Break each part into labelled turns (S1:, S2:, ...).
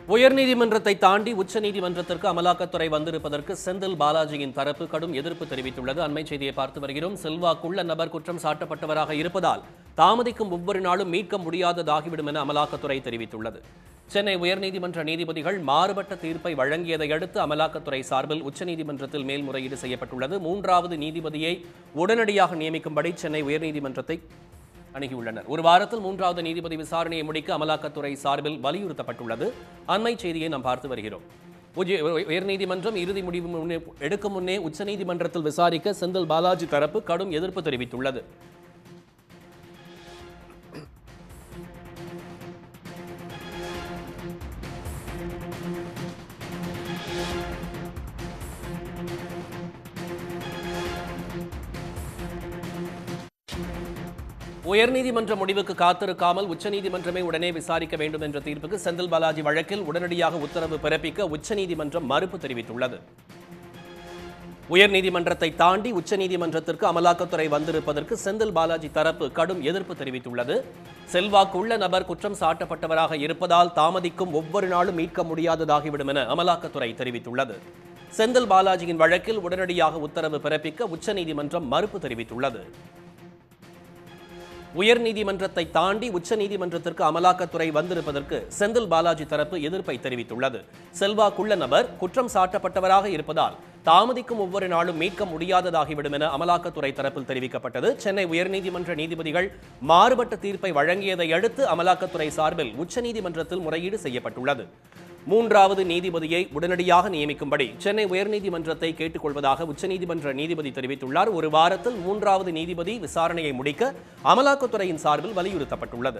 S1: உயர்நீதிமன்றத்தை தாண்டி உச்சநீதிமன்றத்திற்கு அமலாக்கத்துறை வந்திருப்பதற்கு செந்தில் பாலாஜியின் தரப்பு கடும் எதிர்ப்பு தெரிவித்துள்ளது அண்மை செய்தியை பார்த்து வருகிறோம் செல்வாக்குள்ள நபர் குற்றம் சாட்டப்பட்டவராக இருப்பதால் தாமதிக்கும் ஒவ்வொரு நாளும் மீட்க முடியாததாகிவிடும் என அமலாக்கத்துறை தெரிவித்துள்ளது சென்னை உயர்நீதிமன்ற நீதிபதிகள் மாறுபட்ட தீர்ப்பை வழங்கியதை அடுத்து அமலாக்கத்துறை சார்பில் உச்சநீதிமன்றத்தில் மேல்முறையீடு செய்யப்பட்டுள்ளது மூன்றாவது நீதிபதியை உடனடியாக நியமிக்கும்படி சென்னை உயர்நீதிமன்றத்தை அணுகியுள்ளனர் ஒரு வாரத்தில் மூன்றாவது நீதிபதி விசாரணையை முடிக்க அமலாக்கத்துறை சார்பில் வலியுறுத்தப்பட்டுள்ளது அண்மை செய்தியை நாம் பார்த்து வருகிறோம் உஜ- உயர்நீதிமன்றம் இறுதி முடிவு முன்னே எடுக்கும் முன்னே உச்சநீதிமன்றத்தில் விசாரிக்க செந்தில் பாலாஜி தரப்பு கடும் எதிர்ப்பு தெரிவித்துள்ளது உயர்நீதிமன்ற முடிவுக்கு காத்திருக்காமல் உச்சநீதிமன்றமே உடனே விசாரிக்க வேண்டும் என்ற தீர்ப்புக்கு செந்தில் பாலாஜி வழக்கில் உடனடியாக உத்தரவு பிறப்பிக்க உச்சநீதிமன்றம் மறுப்பு தெரிவித்துள்ளது உயர்நீதிமன்றத்தை தாண்டி உச்சநீதிமன்றத்திற்கு அமலாக்கத்துறை வந்திருப்பதற்கு செந்தில் பாலாஜி தரப்பு கடும் எதிர்ப்பு தெரிவித்துள்ளது செல்வாக்குள்ள நபர் குற்றம் சாட்டப்பட்டவராக இருப்பதால் தாமதிக்கும் ஒவ்வொரு நாளும் மீட்க முடியாததாகிவிடும் என அமலாக்கத்துறை தெரிவித்துள்ளது செந்தில் பாலாஜியின் வழக்கில் உடனடியாக உத்தரவு பிறப்பிக்க உச்சநீதிமன்றம் மறுப்பு தெரிவித்துள்ளது உயர்நீதிமன்றத்தை தாண்டி உச்சநீதிமன்றத்திற்கு அமலாக்கத்துறை வந்திருப்பதற்கு செந்தில் பாலாஜி தரப்பு எதிர்ப்பை தெரிவித்துள்ளது செல்வாக்குள்ள நபர் குற்றம் சாட்டப்பட்டவராக இருப்பதால் தாமதிக்கும் ஒவ்வொரு நாளும் மீட்க முடியாததாகிவிடும் என அமலாக்கத்துறை தரப்பில் தெரிவிக்கப்பட்டது சென்னை உயர்நீதிமன்ற நீதிபதிகள் மாறுபட்ட தீர்ப்பை வழங்கியதை அடுத்து அமலாக்கத்துறை சார்பில் உச்சநீதிமன்றத்தில் முறையீடு செய்யப்பட்டுள்ளது மூன்றாவது நீதிபதியை உடனடியாக நியமிக்கும்படி சென்னை உயர்நீதிமன்றத்தை கேட்டுக்கொள்வதாக உச்சநீதிமன்ற நீதிபதி தெரிவித்துள்ளார் ஒரு வாரத்தில் மூன்றாவது நீதிபதி விசாரணையை முடிக்க அமலாக்கத்துறையின் சார்பில் வலியுறுத்தப்பட்டுள்ளது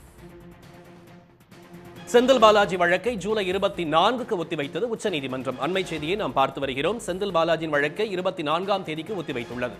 S1: செந்தில் பாலாஜி வழக்கை ஜூலை இருபத்தி நான்குக்கு ஒத்திவைத்தது உச்சநீதிமன்றம் அண்மை செய்தியை நாம் பார்த்து வருகிறோம் செந்தில் பாலாஜியின் வழக்கை இருபத்தி நான்காம் தேதிக்கு ஒத்திவைத்துள்ளது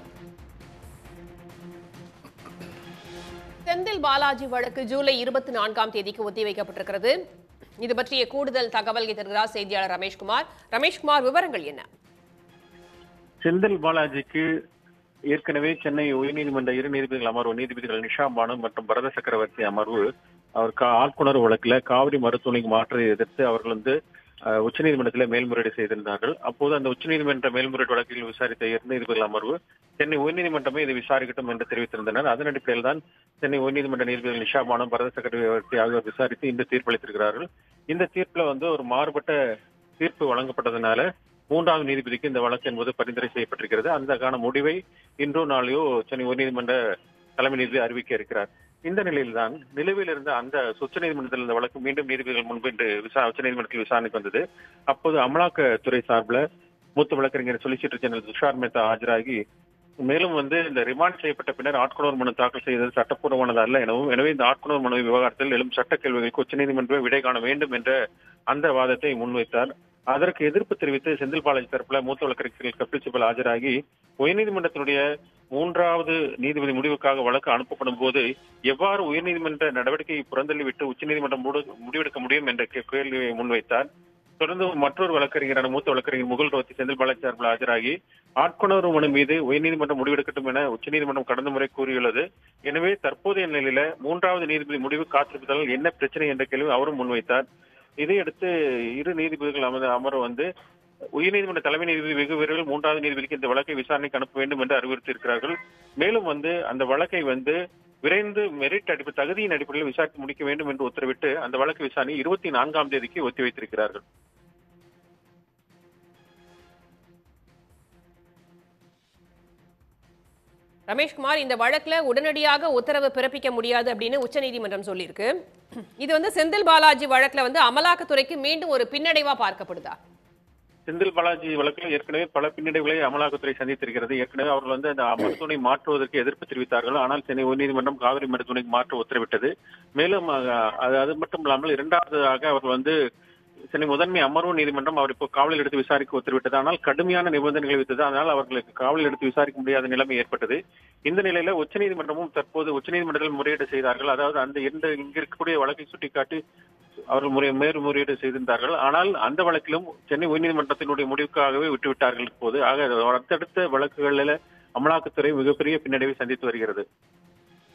S2: செந்தில் பாலாஜி வழக்கு ஜூலை இருபத்தி நான்காம் தேதிக்கு ஒத்திவைக்கப்பட்டிருக்கிறது இது பற்றிய கூடுதல் தகவல்களை தருகிறார் செய்தியாளர் ரமேஷ்குமார் ரமேஷ்குமார் விவரங்கள் என்ன
S3: செந்தில் பாலாஜிக்கு ஏற்கனவே சென்னை உயர்நீதிமன்ற இரு நீதிபதிகள் அமர்வு நீதிபதிகள் நிஷா பானு மற்றும் பரத சக்கரவர்த்தி அமர்வு அவர் கா- ஆட்கொணர்வு வழக்குல காவிரி மருத்துவமனைக்கு மாற்றத்தை எதிர்த்து அவர்கள் வந்து அஹ், உச்சநீதிமன்றத்தில் மேல்முறையீடு செய்திருந்தார்கள் அப்போது அந்த உச்சநீதிமன்ற மேல்முறையீடு வழக்கில் விசாரித்த இரு நீதிபதிகள் அமர்வு சென்னை உயர்நீதிமன்றமே இதை விசாரிக்கட்டும் என்று தெரிவித்திருந்தனர் அதன் அடிப்படையில் தான் சென்னை உயர்நீதிமன்ற நீதிபதிகள் நிஷா பானு பரத சக்கரவர்த்தி ஆகியோர் விசாரித்து இந்த தீர்ப்பளித்திருக்கிறார்கள் இந்த தீர்ப்புல வந்து ஒரு மாறுபட்ட தீர்ப்பு வழங்கப்பட்டதனால மூன்றாவது நீதிபதிக்கு இந்த வழக்கு என்பது பரிந்துரை செய்யப்பட்டிருக்கிறது அதற்கான முடிவை இன்றோ நாளையோ சென்னை உயர்நீதிமன்ற தலைமை நீதிபதி அறிவிக்க இருக்கிறார் இந்த நிலையில்தான் நிலுவையில் இருந்த அந்த உச்சநீதிமன்றத்தில் இந்த வழக்கு மீண்டும் நீதிபதிகள் முன்பு இன்று விசா உச்சநீதிமன்றத்தில் விசாரணைக்கு வந்தது அப்போது அமலாக்கத்துறை சார்பில் மூத்த வழக்கறிஞர் சொலிசிட்டர் ஜெனரல் துஷார் மேத்தா ஆஜராகி மேலும் வந்து இந்த ரிமாண்ட் செய்யப்பட்ட பின்னர் ஆட்கொணர் மனு தாக்கல் செய்தது சட்டப்பூர்வமானது அல்ல எனவும் எனவே இந்த ஆட்கொணர் மனு விவகாரத்தில் எழும் சட்ட கேள்விகளுக்கு உச்சநீதிமன்றமே விடை காண வேண்டும் என்ற அந்த வாதத்தை முன்வைத்தார் அதற்கு எதிர்ப்பு தெரிவித்து செந்தில் பாலாஜி தரப்புல மூத்த வழக்கறிஞர்கள் கபில் சிபல் ஆஜராகி உயர்நீதிமன்றத்தினுடைய மூன்றாவது நீதிபதி முடிவுக்காக வழக்கு அனுப்பப்படும் போது எவ்வாறு உயர்நீதிமன்ற நடவடிக்கையை புறந்தள்ளிவிட்டு உச்சநீதிமன்றம் முடு- முடிவெடுக்க முடியும் என்ற கே- கேள்வியை முன்வைத்தார் தொடர்ந்து மற்றொரு வழக்கறிஞரான மூத்த வழக்கறிஞர் முகுல் ரோத்தி செந்தில் பாலாஜி சார்பில் ஆஜராகி ஆட்கொணர்வு மனு மீது உயர்நீதிமன்றம் முடிவெடுக்கட்டும் என உச்சநீதிமன்றம் கடந்த முறை கூறியுள்ளது எனவே தற்போதைய நிலையில மூன்றாவது நீதிபதி முடிவு காத்திருப்பதால் என்ன பிரச்சனை என்ற கேள்வி அவரும் முன்வைத்தார் இதையடுத்து இரு நீதிபதிகள் அமர்ந்த அமர்வு வந்து உயர்நீதிமன்ற தலைமை நீதிபதி வெகு விரைவில் மூன்றாவது நீதிபதிக்கு இந்த வழக்கை விசாரணைக்கு அனுப்ப வேண்டும் என்று அறிவுறுத்தியிருக்கிறார்கள் மேலும் வந்து அந்த வழக்கை வந்து விரைந்து மெரிட் அடிப்பு தகுதியின் அடிப்படையில் விசாரித்து முடிக்க வேண்டும் என்று உத்தரவிட்டு அந்த வழக்கு விசாரணை இருபத்தி நான்காம் தேதிக்கு ஒத்திவைத்திருக்கிறார்கள்
S2: ரமேஷ்குமார் இந்த வழக்குல உடனடியாக உத்தரவு பிறப்பிக்க முடியாது அப்படின்னு உச்சநீதிமன்றம் சொல்லியிருக்கு இது வந்து செந்தில் பாலாஜி வழக்குல வந்து அமலாக்கத்துறைக்கு மீண்டும் ஒரு பின்னடைவா பார்க்கப்படுதா
S3: செந்தில் பாலாஜி வழக்கில் ஏற்கனவே பல பின்னடைவுகளை அமலாக்கத்துறை சந்தித்திருக்கிறது ஏற்கனவே அவர்கள் வந்து அந்த மருத்துவனை மாற்றுவதற்கு எதிர்ப்பு தெரிவித்தார்கள் ஆனால் சென்னை உயர்நீதிமன்றம் காவிரி மருத்துவமனைக்கு மாற்ற உத்தரவிட்டது மேலும் அஹ், அது அது மட்டும் இல்லாமல் இரண்டாவதாக அவர்கள் வந்து சென்னை முதன்மை அமர்வு நீதிமன்றம் அவர் இப்போ காவலில் எடுத்து விசாரிக்க உத்தரவிட்டது ஆனால் கடுமையான நிபந்தனைகளை வித்தது அதனால் அவர்களுக்கு காவலில் எடுத்து விசாரிக்க முடியாத நிலைமை ஏற்பட்டது இந்த நிலையில உச்சநீதிமன்றமும் தற்போது உச்சநீதிமன்றத்தில் முறையீடு செய்தார்கள் அதாவது அந்த இரண்டு இங்க இருக்கக்கூடிய வழக்கை சுட்டிக்காட்டி அவர்கள் முறை மேல்முறையீடு செய்திருந்தார்கள் ஆனால் அந்த வழக்கிலும் சென்னை உயர்நீதிமன்றத்தினுடைய முடிவுக்காகவே விட்டுவிட்டார்கள் இப்போது ஆக அடுத்தடுத்த வழக்குகளில் அமலாக்கத்துறை மிகப்பெரிய பின்னடைவை சந்தித்து வருகிறது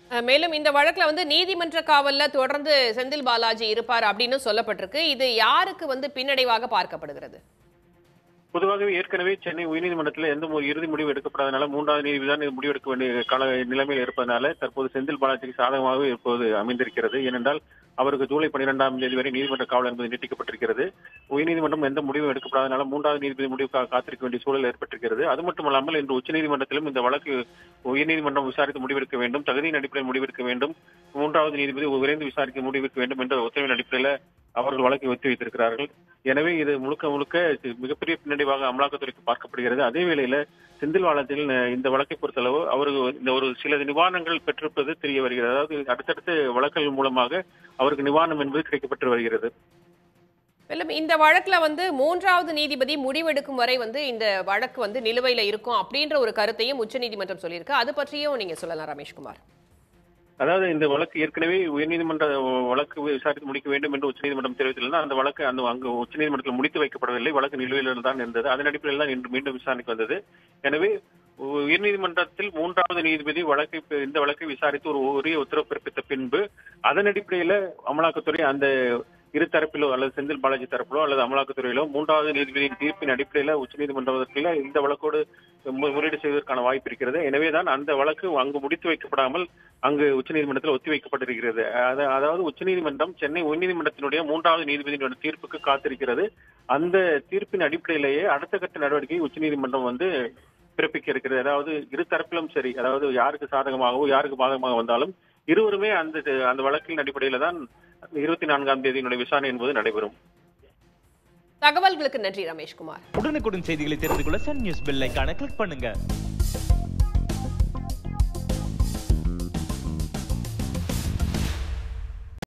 S2: அஹ், மேலும் இந்த வழக்குல வந்து நீதிமன்ற காவல்ல தொடர்ந்து செந்தில் பாலாஜி இருப்பார் அப்படின்னு சொல்லப்பட்டிருக்கு இது யாருக்கு வந்து பின்னடைவாக பார்க்கப்படுகிறது
S3: பொதுவாகவே ஏற்கனவே சென்னை உயர்நீதிமன்றத்தில் எந்த ஒரு இறுதி முடிவு எடுக்கப்படாதனால மூன்றாவது நீதிபதி தான் இது முடிவெடுக்க வேண்டிய கால நிலைமையில் இருப்பதனால தற்போது செந்தில் பாலாஜிக்கு சாதகமாக இப்போது அமைந்திருக்கிறது ஏனென்றால் அவருக்கு ஜூலை பன்னிரெண்டாம் தேதி வரை நீதிமன்ற காவல் என்பது நீட்டிக்கப்பட்டிருக்கிறது உயர்நீதிமன்றம் எந்த முடிவும் எடுக்கப்படாதனால மூன்றாவது நீதிபதி முடிவு கா- காத்திருக்க வேண்டிய சூழல் ஏற்பட்டிருக்கிறது அது மட்டுமல்லாமல் இன்று உச்சநீதிமன்றத்திலும் இந்த வழக்கு உயர்நீதிமன்றம் விசாரித்து முடிவெடுக்க வேண்டும் தகுதியின் அடிப்படையில் முடிவெடுக்க வேண்டும் மூன்றாவது நீதிபதி விரைந்து விசாரிக்க முடிவெடுக்க வேண்டும் என்ற உத்தரவின் அடிப்படையில் அவர்கள் வழக்கை ஒத்தி வைத்திருக்கிறார்கள் எனவே இது முழுக்க முழுக்க இது மிகப்பெரிய பின்னடைவாக அமலாக்கத்துறைக்கு பார்க்கப்படுகிறது அதே வேளையில செந்தில் பாலாஜியில் இந்த வழக்கை பொறுத்தளவு அவருக்கு இந்த ஒரு சில நிவாரணங்கள் பெற்றிருப்பது தெரிய வருகிறது அதாவது அடுத்தடுத்த வழக்குகள் மூலமாக அவருக்கு நிவாரணம் என்பது கிடைக்கப்பட்டு வருகிறது
S2: மேலும் இந்த வழக்குல வந்து மூன்றாவது நீதிபதி முடிவெடுக்கும் வரை வந்து இந்த வழக்கு வந்து நிலுவையில இருக்கும் அப்படின்ற ஒரு கருத்தையும் உச்சநீதிமன்றம் சொல்லியிருக்கு அது பற்றியும் நீங்க சொல்லலாம் ரமேஷ்குமார்
S3: அதாவது இந்த வழக்கு ஏற்கனவே உயர்நீதிமன்ற வழக்கு விசாரித்து முடிக்க வேண்டும் என்று உச்சநீதிமன்றம் தெரிவித்திருந்தால் அந்த வழக்கு அந்த அங்கு உச்சநீதிமன்றத்தில் முடித்து வைக்கப்படவில்லை வழக்கு நிலுவையில் தான் இருந்தது அதன் அடிப்படையில் தான் இன்று மீண்டும் விசாரணைக்கு வந்தது எனவே உயர்நீதிமன்றத்தில் மூன்றாவது நீதிபதி வழக்கை இந்த வழக்கை விசாரித்து ஒரு உரிய உத்தரவு பிறப்பித்த பின்பு அதன் அடிப்படையில அமலாக்கத்துறை அந்த இரு தரப்பிலோ அல்லது செந்தில் பாலாஜி தரப்பிலோ அல்லது அமலாக்கத்துறையிலோ மூன்றாவது நீதிபதியின் தீர்ப்பின் அடிப்படையில உச்சநீதிமன்றத்தில் இந்த வழக்கோடு மு- முறையீடு செய்வதற்கான வாய்ப்பு இருக்கிறது எனவேதான் அந்த வழக்கு அங்கு முடித்து வைக்கப்படாமல் அங்கு உச்சநீதிமன்றத்தில் ஒத்தி வைக்கப்பட்டிருக்கிறது அத- அதாவது உச்சநீதிமன்றம் சென்னை உயர்நீதிமன்றத்தினுடைய மூன்றாவது நீதிபதியினுடைய தீர்ப்புக்கு காத்திருக்கிறது அந்த தீர்ப்பின் அடிப்படையிலேயே அடுத்த கட்ட நடவடிக்கை உச்சநீதிமன்றம் வந்து பிறப்பிக்க இருக்கிறது அதாவது இரு தரப்பிலும் சரி அதாவது யாருக்கு சாதகமாகவோ யாருக்கு பாதகமாக வந்தாலும் இருவருமே அந்த அந்த வழக்கின் அடிப்படையில தான் இருபத்தி நான்காம் தேதியினுடைய விசாரணை என்பது நடைபெறும்
S2: தகவல்களுக்கு நன்றி ரமேஷ்குமார்
S4: உடனுக்குடன் செய்திகளை தெரிந்து கொள்ள சன் நியூஸ் பெல் ஐகானை கிளிக் பண்ணுங்க